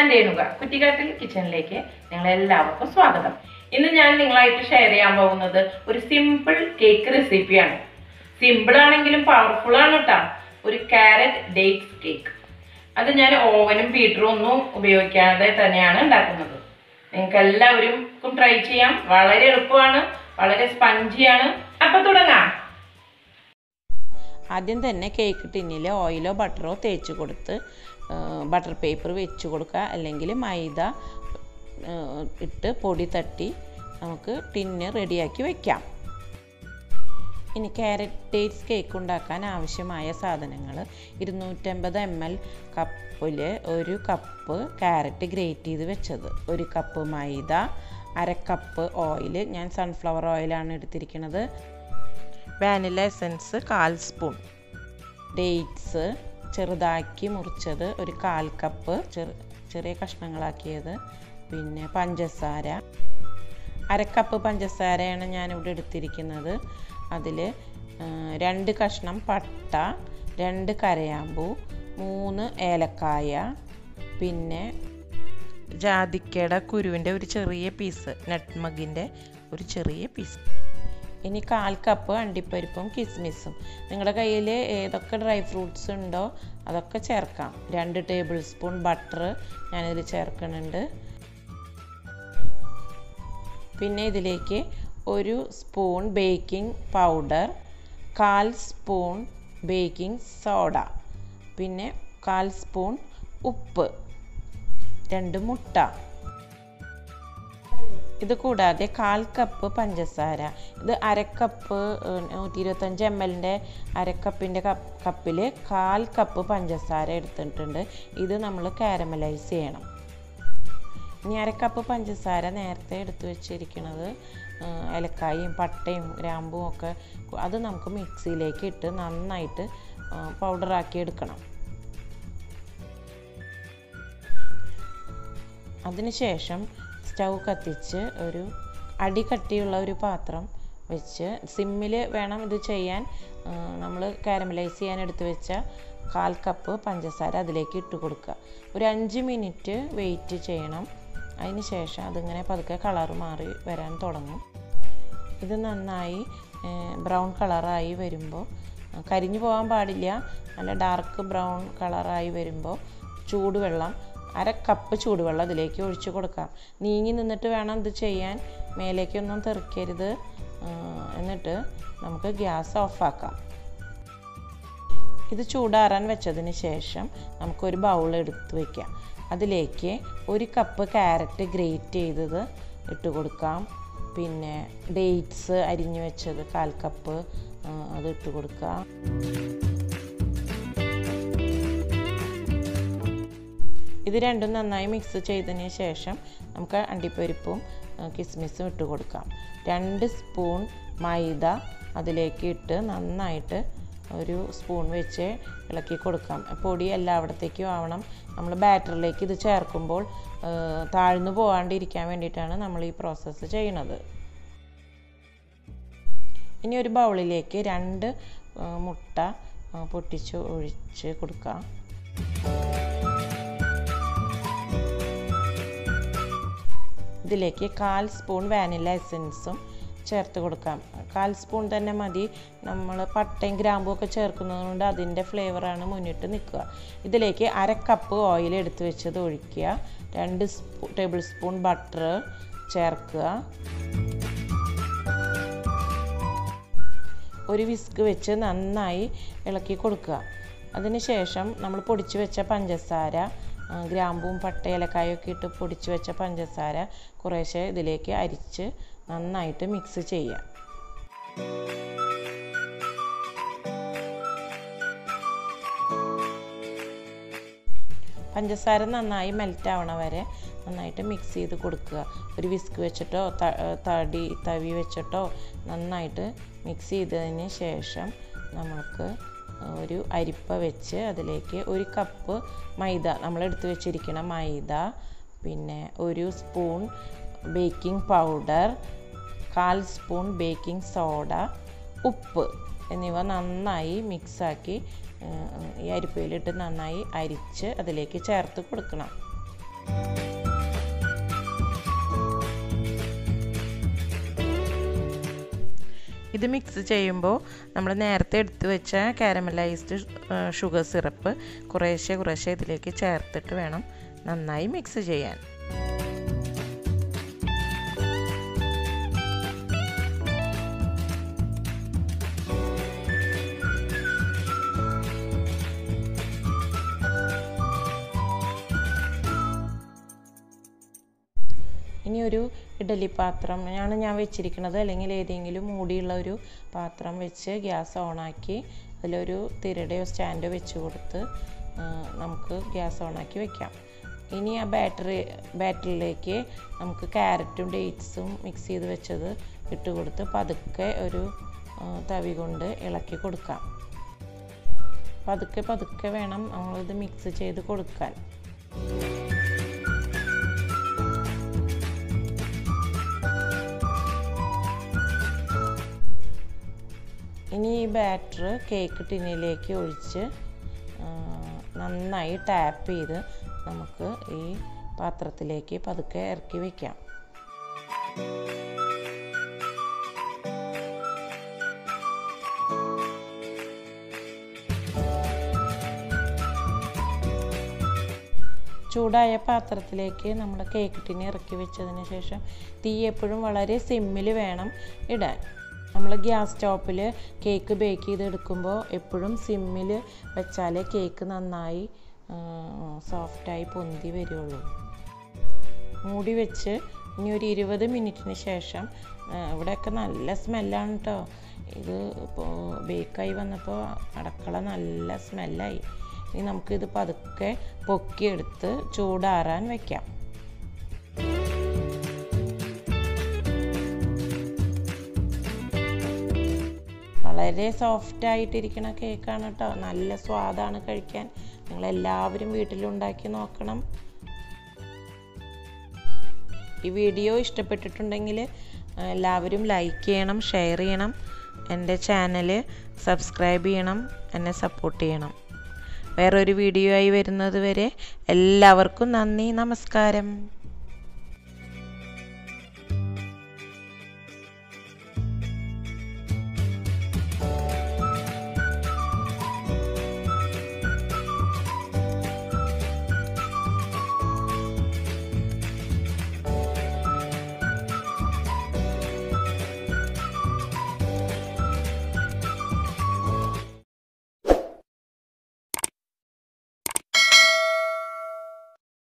രേണുക കുറ്റിക്കാട്ടിൽ കിച്ചണിലേക്ക് നിങ്ങളെല്ലാവർക്കും സ്വാഗതം ഇന്ന് ഞാൻ നിങ്ങളായിട്ട് ഷെയർ ചെയ്യാൻ പോകുന്നത് ഒരു സിമ്പിൾ കേക്ക് റെസിപ്പിയാണ് സിമ്പിൾ ആണെങ്കിലും പവർഫുൾ ആണ് കേട്ടോ ഒരു കാരറ്റ് ഡേറ്റ്സ് കേക്ക് അത് ഞാൻ ഓവനും ബീറ്ററും ഒന്നും ഉപയോഗിക്കാതെ തന്നെയാണ് ഉണ്ടാക്കുന്നത് നിങ്ങൾക്ക് എല്ലാവർക്കും ട്രൈ ചെയ്യാം വളരെ എളുപ്പമാണ് വളരെ സ്പഞ്ചിയാണ് അപ്പൊ തുടങ്ങാം ആദ്യം തന്നെ കേക്ക് ടിന്നിൽ ഓയിലോ ബട്ടറോ തേച്ച് കൊടുത്ത് ബട്ടർ പേപ്പർ വെച്ച് കൊടുക്കുക അല്ലെങ്കിൽ മൈദ ആ, ഇട്ട് പൊടി തട്ടി നമുക്ക് ടിന്ന് റെഡിയാക്കി വെക്കാം ഇനി ക്യാരറ്റ് ഡേറ്റ്സ് കേക്ക് ഉണ്ടാക്കാൻ ആവശ്യമായ സാധനങ്ങൾ ഇരുന്നൂറ്റമ്പത് എം എൽ കപ്പിൽ ഒരു കപ്പ് ക്യാരറ്റ് ഗ്രേറ്റ് ചെയ്ത് വെച്ചത് ഒരു കപ്പ് മൈദ അര കപ്പ് ഓയിൽ ഞാൻ സൺഫ്ലവർ ഓയിലാണ് എടുത്തിരിക്കുന്നത് വാനില എസൻസ് കാൽ സ്പൂൺ ഡേറ്റ്സ് ചെറുതാക്കി മുറിച്ചത് ഒരു കാൽ കപ്പ് ചെറു ചെറിയ കഷ്ണങ്ങളാക്കിയത് പിന്നെ പഞ്ചസാര അര കപ്പ് പഞ്ചസാരയാണ് ഞാനിവിടെ എടുത്തിരിക്കുന്നത് അതിൽ രണ്ട് കഷ്ണം പട്ട രണ്ട് കരയാമ്പൂ മൂന്ന് ഏലക്കായ പിന്നെ ജാതിക്കയുടെ കുരുവിൻ്റെ ഒരു ചെറിയ പീസ് നട്ട്മഗിൻ്റെ ഒരു ചെറിയ പീസ് ഇനി കാൽ കപ്പ് അണ്ടിപ്പരിപ്പും കിസ്മിസും നിങ്ങളുടെ കയ്യിൽ ഏതൊക്കെ ഡ്രൈ ഫ്രൂട്ട്സ് ഉണ്ടോ അതൊക്കെ ചേർക്കാം രണ്ട് ടേബിൾ സ്പൂൺ ബട്ടർ ഞാനിതിൽ ചേർക്കുന്നുണ്ട് പിന്നെ ഇതിലേക്ക് ഒരു സ്പൂൺ ബേക്കിംഗ് പൗഡർ കാൽ സ്പൂൺ ബേക്കിംഗ് സോഡ പിന്നെ കാൽ സ്പൂൺ ഉപ്പ് രണ്ട് മുട്ട ഇത് കൂടാതെ കാൽ കപ്പ് പഞ്ചസാര ഇത് അരക്കപ്പ് നൂറ്റി ഇരുപത്തഞ്ച് എം എല്ലിൻ്റെ അരക്കപ്പിൻ്റെ കപ്പ് കപ്പിൽ കാൽ കപ്പ് പഞ്ചസാര എടുത്തിട്ടുണ്ട് ഇത് നമ്മൾ കാരമലൈസ് ചെയ്യണം ഇനി അരക്കപ്പ് പഞ്ചസാര നേരത്തെ എടുത്തു വെച്ചിരിക്കുന്നത് ഏലക്കായും പട്ടയും ഗ്രാമ്പും ഒക്കെ അത് നമുക്ക് മിക്സിയിലേക്ക് ഇട്ട് നന്നായിട്ട് പൗഡറാക്കി എടുക്കണം അതിനുശേഷം സ്റ്റൗ കത്തിച്ച് ഒരു അടി കട്ടിയുള്ള ഒരു പാത്രം വെച്ച് സിമ്മിൽ വേണം ഇത് ചെയ്യാൻ നമ്മൾ കാരമലൈസ് ചെയ്യാൻ എടുത്ത് വെച്ച കാൽ കപ്പ് പഞ്ചസാര അതിലേക്ക് ഇട്ട് കൊടുക്കുക ഒരു അഞ്ച് മിനിറ്റ് വെയിറ്റ് ചെയ്യണം അതിന് ശേഷം അതിങ്ങനെ പതുക്കെ കളർ മാറി വരാൻ തുടങ്ങും ഇത് നന്നായി ബ്രൗൺ കളറായി വരുമ്പോൾ കരിഞ്ഞു പോകാൻ പാടില്ല നല്ല ഡാർക്ക് ബ്രൗൺ കളറായി വരുമ്പോൾ ചൂടുവെള്ളം അര കപ്പ് ചൂടുവെള്ളം അതിലേക്ക് ഒഴിച്ചു കൊടുക്കാം നീങ്ങി നിന്നിട്ട് വേണം ഇത് ചെയ്യാൻ മേലേക്കൊന്നും തെറിക്കരുത് എന്നിട്ട് നമുക്ക് ഗ്യാസ് ഓഫാക്കാം ഇത് ചൂടാറാൻ വെച്ചതിന് ശേഷം നമുക്കൊരു ബൗൾ എടുത്ത് വയ്ക്കാം അതിലേക്ക് ഒരു കപ്പ് ക്യാരറ്റ് ഗ്രേറ്റ് ചെയ്തത് ഇട്ട് കൊടുക്കാം പിന്നെ ഡേറ്റ്സ് അരിഞ്ഞു വെച്ചത് കാൽ കപ്പ് അത് ഇട്ട് കൊടുക്കാം ഇത് രണ്ടും നന്നായി മിക്സ് ചെയ്തതിന് ശേഷം നമുക്ക് അണ്ടിപ്പരിപ്പും കിസ്മിസും ഇട്ട് കൊടുക്കാം രണ്ട് സ്പൂൺ മൈദ അതിലേക്ക് ഇട്ട് നന്നായിട്ട് ഒരു സ്പൂൺ വെച്ച് ഇളക്കി കൊടുക്കാം പൊടി എല്ലായിടത്തേക്കും ആവണം നമ്മൾ ബാറ്ററിലേക്ക് ഇത് ചേർക്കുമ്പോൾ താഴ്ന്നു പോകാണ്ടിരിക്കാൻ വേണ്ടിയിട്ടാണ് നമ്മൾ ഈ പ്രോസസ്സ് ചെയ്യണത് ഇനി ഒരു ബൗളിലേക്ക് രണ്ട് മുട്ട പൊട്ടിച്ച് ഒഴിച്ച് കൊടുക്കാം ഇതിലേക്ക് കാൽ സ്പൂൺ വാനില എസൻസും ചേർത്ത് കൊടുക്കാം കാൽ സ്പൂൺ തന്നെ മതി നമ്മൾ പട്ടയും ഗ്രാമ്പും ഒക്കെ ചേർക്കുന്നതുകൊണ്ട് അതിൻ്റെ ഫ്ലേവറാണ് മുന്നിട്ട് നിൽക്കുക ഇതിലേക്ക് അര കപ്പ് ഓയിൽ എടുത്ത് വെച്ചത് ഒഴിക്കുക രണ്ട് സ്പൂ ടേബിൾ സ്പൂൺ ബട്ടർ ചേർക്കുക ഒരു വിസ്ക് വെച്ച് നന്നായി ഇളക്കി കൊടുക്കുക അതിനുശേഷം നമ്മൾ പൊടിച്ച് വെച്ച പഞ്ചസാര ഗ്രാമ്പും പട്ട ഏലക്കായൊക്കെ ഇട്ട് പൊടിച്ച് വെച്ച പഞ്ചസാര കുറേശ്ശെ ഇതിലേക്ക് അരിച്ച് നന്നായിട്ട് മിക്സ് ചെയ്യാം പഞ്ചസാര നന്നായി മെൽറ്റ് ആവണ വരെ നന്നായിട്ട് മിക്സ് ചെയ്ത് കൊടുക്കുക ഒരു വിസ്ക് വെച്ചിട്ടോ തടി തവി വെച്ചിട്ടോ നന്നായിട്ട് മിക്സ് ചെയ്തതിന് ശേഷം നമുക്ക് ഒരു അരിപ്പ വെച്ച് അതിലേക്ക് ഒരു കപ്പ് മൈദ നമ്മൾ എടുത്തു വെച്ചിരിക്കുന്ന മൈദ പിന്നെ ഒരു സ്പൂൺ ബേക്കിംഗ് പൗഡർ കാൽ സ്പൂൺ ബേക്കിംഗ് സോഡ ഉപ്പ് എന്നിവ നന്നായി മിക്സാക്കി ഈ അരിപ്പയിലിട്ട് നന്നായി അരിച്ച് അതിലേക്ക് ചേർത്ത് കൊടുക്കണം ഇത് മിക്സ് ചെയ്യുമ്പോൾ നമ്മൾ നേരത്തെ എടുത്തു വെച്ച കാരമലൈസ്ഡ് ഷുഗർ സിറപ്പ് കുറേശ്ശെ കുറേശ്ശെ ഇതിലേക്ക് ചേർത്തിട്ട് വേണം നന്നായി മിക്സ് ചെയ്യാൻ ഇനി ഒരു ഇഡലി പാത്രം ആണ് ഞാൻ വെച്ചിരിക്കുന്നത് അല്ലെങ്കിൽ ഏതെങ്കിലും മൂടിയുള്ള ഒരു പാത്രം വെച്ച് ഗ്യാസ് ഓണാക്കി അതിലൊരു തിരടയോ സ്റ്റാൻഡോ വെച്ച് കൊടുത്ത് നമുക്ക് ഗ്യാസ് ഓണാക്കി വെക്കാം ഇനി ആ ബാറ്ററി ബാറ്ററിലേക്ക് നമുക്ക് ക്യാരറ്റും ഡേറ്റ്സും മിക്സ് ചെയ്ത് വെച്ചത് ഇട്ട് കൊടുത്ത് പതുക്കെ ഒരു തവി കൊണ്ട് ഇളക്കി കൊടുക്കാം പതുക്കെ പതുക്കെ വേണം നമ്മളിത് മിക്സ് ചെയ്ത് കൊടുക്കാൻ ഇനി ഈ ബാറ്റർ കേക്ക് ടിന്നിലേക്ക് ഒഴിച്ച് നന്നായി ടാപ്പ് ചെയ്ത് നമുക്ക് ഈ പാത്രത്തിലേക്ക് പതുക്കെ ഇറക്കി വയ്ക്കാം ചൂടായ പാത്രത്തിലേക്ക് നമ്മൾ കേക്ക് ടിന്നി ഇറക്കി വെച്ചതിന് ശേഷം തീ എപ്പോഴും വളരെ സിമ്മിൽ വേണം ഇടാൻ നമ്മൾ ഗ്യാസ് സ്റ്റോപ്പിൽ കേക്ക് ബേക്ക് ചെയ്തെടുക്കുമ്പോൾ എപ്പോഴും സിമ്മിൽ വെച്ചാലേ കേക്ക് നന്നായി സോഫ്റ്റായി പൊന്തി വരുള്ളൂ മൂടി വെച്ച് ഇനി ഒരു ഇരുപത് മിനിറ്റിന് ശേഷം ഇവിടെയൊക്കെ നല്ല സ്മെല്ലാണ് കേട്ടോ ഇത് ഇപ്പോൾ ബേക്കായി വന്നപ്പോൾ അടക്കള നല്ല സ്മെല്ലായി ഇനി നമുക്കിത് പതുക്കെ പൊക്കിയെടുത്ത് ചൂടാറാൻ വെക്കാം വളരെ സോഫ്റ്റ് ആയിട്ടിരിക്കുന്ന കേക്കാണ് കേട്ടോ നല്ല സ്വാദാണ് കഴിക്കാൻ നിങ്ങൾ എല്ലാവരും വീട്ടിലുണ്ടാക്കി നോക്കണം ഈ വീഡിയോ ഇഷ്ടപ്പെട്ടിട്ടുണ്ടെങ്കിൽ എല്ലാവരും ലൈക്ക് ചെയ്യണം ഷെയർ ചെയ്യണം എൻ്റെ ചാനൽ സബ്സ്ക്രൈബ് ചെയ്യണം എന്നെ സപ്പോർട്ട് ചെയ്യണം വേറൊരു വീഡിയോ ആയി വരുന്നത് വരെ എല്ലാവർക്കും നന്ദി നമസ്കാരം